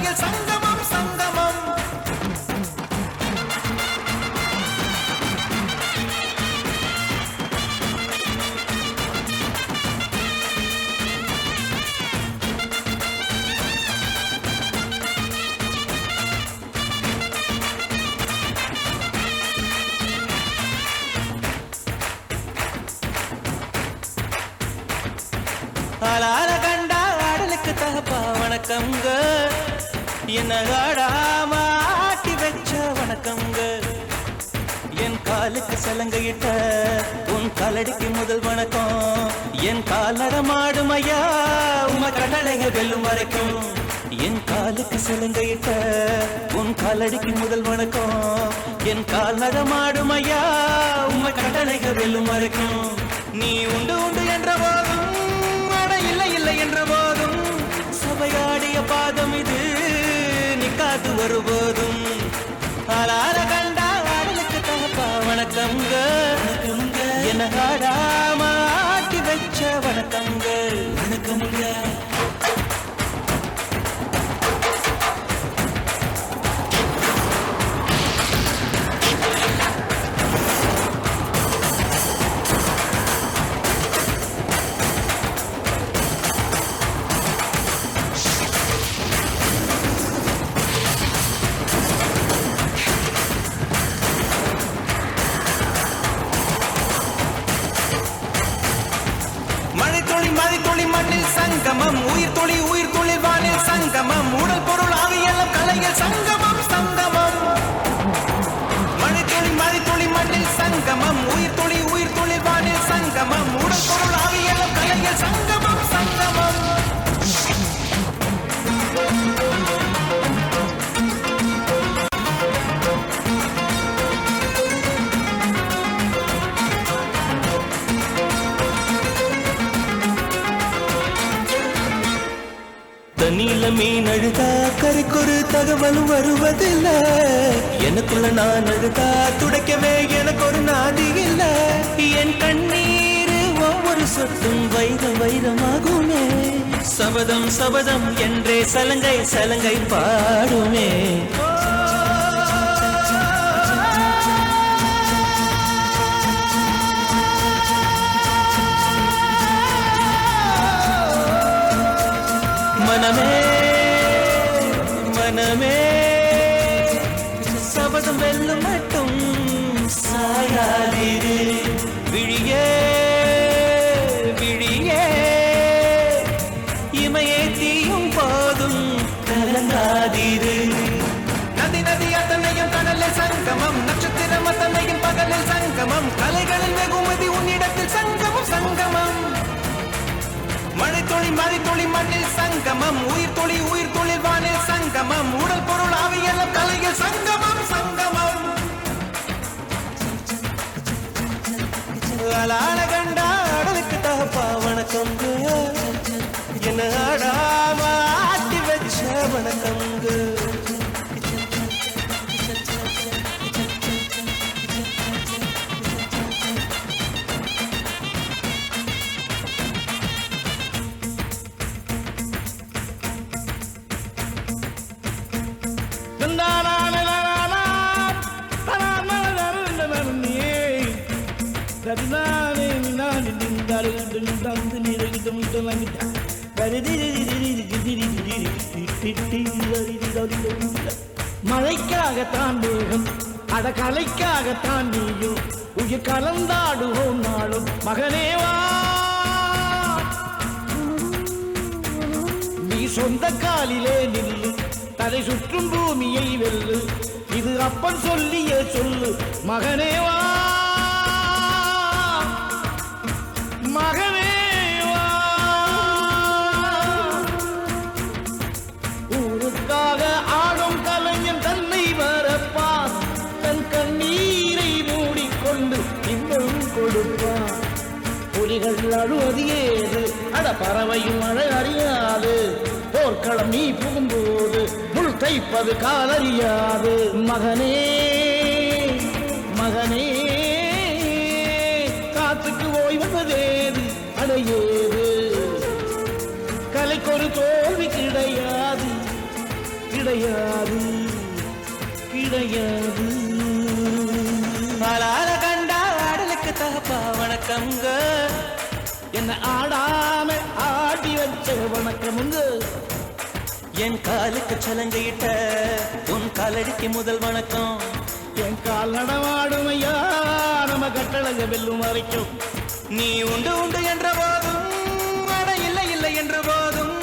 கலைகள் சங்கமம் சங்கமம் ஆளால கண்டா ஆடலுக்கு தகப்பா வணக்கம்ங்க என்ன ஆடாம ஆட்டி வச்ச வணக்கம்ங்க என் காலுக்கு சலங்கையிட்ட உன் காலடிக்கு முதல் வணக்கம் என் கால் நடமாடும் ஐயா உம கடலைங்க வெல்லும் வரைக்கும் என் காலுக்கு சலங்கையிட்ட உன் காலடிக்கு முதல் வணக்கம் என் கால் நடமாடும் ஐயா உம கடலைங்க வெல்லும் வரைக்கும் நீ உண்டு உண்டு என்ற போதும் அட இல்லை இல்லை என்ற போதும் சபையாடிய பாதம் இது நிக்காது வருபோதும் ஆளார கண்டா ஆடலுக்கு தகப்பா வணக்கம்ங்க என்ன ஆடாம ஆட்டி வச்ச வணக்கம்ங்க வணக்கம்ங்க மழை துளி மழை துளி மண்ணில் சங்கமம் உயிர் துளி உயிர் துளி வானில் சங்கமம் உடல் பொருள் ஆவியெல்லாம் கலைகள் சங்கமம் சங்கமம் மழை துளி மழை துளி மண்ணில் சங்கமம் உயிர் துளி உயிர் துளி வானில் சங்கமம் உடல் பொருள் ஆவியெல்லாம் கலைகள் சங்கமம் சங்கமம் தண்ணியில மீன் அழுதா கரைக்கொரு தகவலும் வருவதில்ல எனக்குள்ள நான் அழுதா துடைக்கவே எனக்கு ஒரு நாதி இல்ல என் கண்ணீர் ஒவ்வொரு சொட்டும் வைரம் வைரமாகுமே சபதம் சபதம் என்றே சலங்கை சலங்கை பாடுமே மனமே மனமே சபதம் வெல்லும் மட்டும் சாயாதிரு விழியே விழியே இமையே தீயும் போதும் கலங்காதிரு நதி நதி அத்தனையும் கடலில் சங்கமம் நட்சத்திரம் அத்தனையும் பகலில் சங்கமம் கலைகளின் வெகுமதி உன்னிடத்தில் சங்கமம் சங்கமம் மழை துளி மழை துளி மண்ணில் சங்கமம் உயிர் துளி உயிர் துளி வானில் சங்கமம் உடல் பொருள் ஆவியெல்லாம் கலையில் சங்கமம் சங்கமம் அலால கண்டா அடலுக்கு தகப்பா வணக்கம்ங்க என்ன ஆடாம ஆட்டி வச்ச வணக்கம்ங்க மழைக்காகத்தான் மேகம் அட கலைக்காகத்தான் நீயும் உயிர் கலந்தாடுவோம் நாளும் மகனேவா நீ சொந்த காலிலே நில்லு தலை சுற்றும் பூமியை வெல்லு இது அப்பன் சொல்லிய சொல்லு மகனேவா மகனேவா ஊருக்காக ஆடும் கலைஞன் தன்னை வரப்பான் தன் கண்ணீரை மூடிக்கொண்டு இன்னும் கொடுப்பான் புலிகள் அழுவது ஏது அட பறவையும் அழ அறியாது போர்க்களம் நீ புகும்போது முள் தைப்பது காலறியாது மகனே மகனே காத்துக்கு ஓய்வதேது அடையேது கலைக்கொரு தோல்வி கிடையாது கிடையாது கிடையாது ஆளால கண்டா ஆடலுக்கு தகப்பா வணக்கங்க என்ன ஆடாம ஆடி வச்ச வணக்கமுங்க என் காலுக்கு சலங்கையிட்ட உன் காலடிக்கு முதல் வணக்கம் என் கால் நடமாடுமையா நம்ம கட்டழக வெல்லும் வரைக்கும் நீ உண்டு உண்டு என்ற போதும் அட இல்லை இல்லை என்ற போதும்